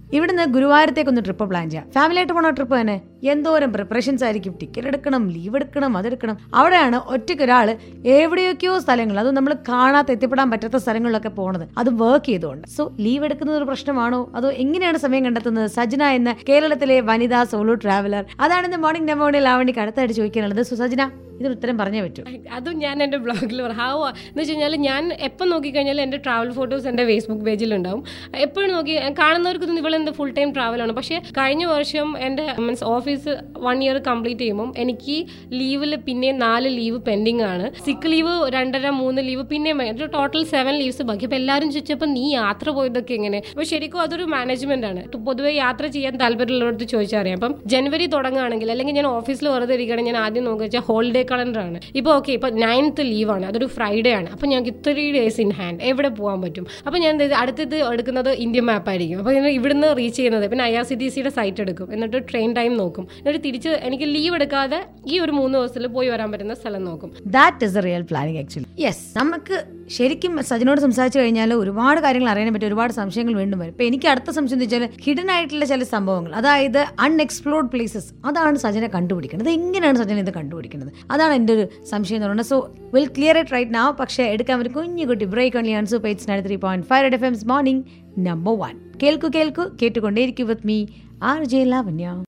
ഇവിടുന്ന് ഗുരുവായൂരത്തേക്ക് ഒന്ന് trip plan ചെയ്യാം ഫാമിലി ആയിട്ട് പോണ ട്രിപ്പ് തന്നെ എന്തോരം പ്രിപ്പറേഷൻസ് ആയിരിക്കും ടിക്കറ്റ് എടുക്കണം ലീവ് എടുക്കണം അതെടുക്കണം അവിടെയാണ് ഒറ്റയ്ക്ക് ഒരാൾ എവിടെയൊക്കെയോ സ്ഥലങ്ങൾ അത് നമ്മൾ കാണാത്ത എത്തിപ്പെടാൻ പറ്റാത്ത സ്ഥലങ്ങളിലൊക്കെ പോണത് അത് വർക്ക് ചെയ്തുകൊണ്ട് സോ ലീവ് എടുക്കുന്നത് ഒരു പ്രശ്നമാണോ അതോ എങ്ങനെയാണ് സമയം കണ്ടെത്തുന്നത് സജന എന്ന കേരളത്തിലെ വനിതാ സോളോ ട്രാവലർ അതാണ് ഇന്ന് മോർണിംഗ് നെമോണിൽ ലാവണിക്ക് അടുത്തായിട്ട് ചോദിക്കാനുള്ളത് സോ സജന ഇതിന് ഉത്തരം പറഞ്ഞേ പറ്റൂ അതും ഞാൻ എൻ്റെ ബ്ലോഗിൽ പറ ഹൗ എന്ന് വെച്ച് കഴിഞ്ഞാൽ ഞാൻ എപ്പോൾ നോക്കിക്കഴിഞ്ഞാൽ എൻ്റെ ട്രാവൽ ഫോട്ടോസ് എൻ്റെ ഫേസ്ബുക്ക് പേജിലുണ്ടാവും എപ്പോഴും നോക്കി കാണുന്നവർക്ക് തോന്നും ഇവളെ എന്താ ഫുൾ ടൈം ട്രാവലാണ് പക്ഷേ കഴിഞ്ഞ വർഷം എൻ്റെ means office one year complete ചെയ്യുമ്പം എനിക്ക് ലീവിൽ പിന്നെ നാല് ലീവ് പെൻഡിങ് ആണ് സിക്ക് ലീവ് രണ്ടര മൂന്ന് ലീവ് പിന്നെ ടോട്ടൽ സെവൻ ലീവ്സ് ബാക്കി അപ്പോൾ എല്ലാവരും ചോദിച്ചപ്പോൾ നീ യാത്ര പോയതൊക്കെ എങ്ങനെ അപ്പോൾ ശരിക്കും അതൊരു മാനേജ്മെന്റ് ആണ് പൊതുവെ യാത്ര ചെയ്യാൻ താല്പര്യമുള്ളവർക്ക് ചോദിച്ചാൽ അറിയാം അപ്പം ജനുവരി തുടങ്ങുകയാണെങ്കിൽ അല്ലെങ്കിൽ ഞാൻ ഓഫീസിൽ വെറുതെ ഇരിക്കുകയാണെങ്കിൽ ഞാൻ ആദ്യം നോക്കുക വെച്ചാൽ ഹോളിഡേ കലണ്ടർ ആണ് ഇപ്പോൾ ഓക്കെ ഇപ്പോൾ നയൻത്ത് ലീവാണ് അതൊരു ഫ്രൈഡേ ആണ് അപ്പോൾ ഞങ്ങൾക്ക് ത്രീ ഡേയ്സ് ഇൻ ഹാൻഡ് എവിടെ പോകാൻ പറ്റും അപ്പോൾ ഞാൻ എന്ത് ചെയ്തു? അടുത്തത് എടുക്കുന്നത് ഇന്ത്യൻ മാപ്പ് ആയിരിക്കും അപ്പോൾ ഞാൻ ഇവിടുന്ന് റീച്ച് ചെയ്യുന്നത് പിന്നെ ഐ ആർ സി ടി സിയുടെ സൈറ്റ് എടുക്കും എന്നിട്ട് ട്രെയിൻ ടൈം നോക്കും എന്നിട്ട് തിരിച്ച് എനിക്ക് ലീവ് എടുക്കാതെ ഈ ഒരു മൂന്ന് ദിവസത്തിൽ പോയി വരാൻ പറ്റുന്ന സ്ഥലം നോക്കും that is a real planning actually yes നമുക്ക് ശരിക്കും സജിനോട് സംസാരിച്ചു കഴിഞ്ഞാൽ ഒരുപാട് കാര്യങ്ങൾ അറിയാൻ പറ്റും ഒരുപാട് സംശയങ്ങൾ വീണ്ടും വരും ഇപ്പൊ എനിക്ക് അടുത്ത സംശയം എന്ന് വെച്ചാൽ ഹിഡൻ ആയിട്ടുള്ള ചില സംഭവങ്ങൾ അതായത് അൺഎക്സ്പ്ലോർഡ് പ്ലേസസ് അതാണ് സജന കണ്ടുപിടിക്കുന്നത് എങ്ങനെയാണ് സജന ഇത് കണ്ടുപിടിക്കുന്നത് അതാണ് എൻ്റെ ഒരു സംശയം എന്ന് പറയുന്നത് so will clear it right now പക്ഷേ എടുക്കാൻ ഒരു കുഞ്ഞു കുട്ടി ബ്രേക്ക് ഓൺലി ആൻസു page nine three point five F M's morning number one കേൾക്കു കേൾക്കു കേട്ടുകൊണ്ടേയിരിക്കും with me R J Lavanya